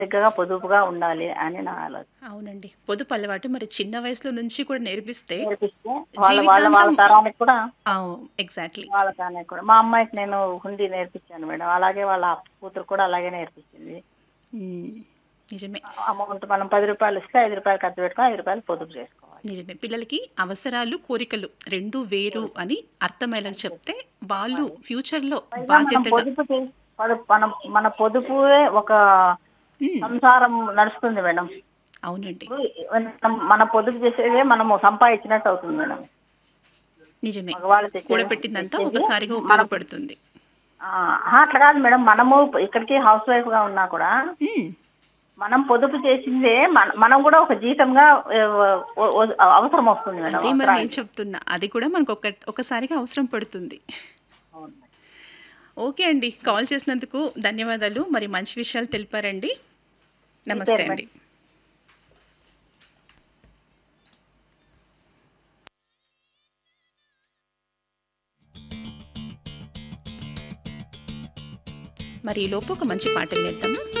దగ్గరగా పొదుపుగా ఉండాలి అని నా ఆలోచన అవునండి పొదుపు అలవాటు మరి చిన్న వయసులో నుంచి కూడా నేర్పిస్తే నేర్పిస్తే వాళ్ళ వాళ్ళ వాళ్ళ జీవితాంతం తరానికి కూడా ఎగ్జాక్ట్లీ వాళ్ళ తరానికి కూడా మా అమ్మాయికి నేను హుండీ నేర్పించాను మేడం అలాగే వాళ్ళ కూతురు కూడా అలాగే నేర్పించింది నిజమే అమౌంట్ మనం పది రూపాయలు ఇస్తే ఐదు రూపాయలు ఖర్చు పెట్టుకొని ఐదు రూపాయలు పొదుపు చేసుకోవాలి నిజమే పిల్లలకి అవసరాలు కోరికలు రెండు వేరు అని అర్థమయ్యేలా చెప్తే వాళ్ళు ఫ్యూచర్లో మనం బాధ్యతగా పొదుపు చే- పొదుపు- మన మన పొదుపుయే ఒక మ్మ్. సంసారం నడుస్తుంది మేడం అవునండి ఇప్పుడు మనం- మన పొదుపు చేసేదే మనము సంపాదించినట్టు అవుతుంది మేడం నిజమే మగవాళ్ళు తెచ్చేది కూడబెట్టిందంతా తెచ్చేది ఒకసారిగా మనం- ఉపయోగపడుతుంది ఆ, అట్లా కాదు మేడం మనము ఇక్కడికి హౌస్ వైఫ్ గా ఉన్నా కూడా మ్మ్. మనం పొదుపు చేసిందే మన- మనం కూడా ఒక జీతంగా ఏ, ఓ- ఓ- అవసరం వస్తుంది మేడం అదే మరి నేను అవసరానికి. చెప్తున్నా అది కూడా మనకు ఒక ఒకసారిగా అవసరం పడుతుంది అవును. ఓకే అండి కాల్ చేసినందుకు ధన్యవాదాలు మరి మంచి విషయాలు తెలిపారండి నమస్తే పేరు అండి మరి ఈ లోపు ఒక మంచి పాటలు నేద్దామా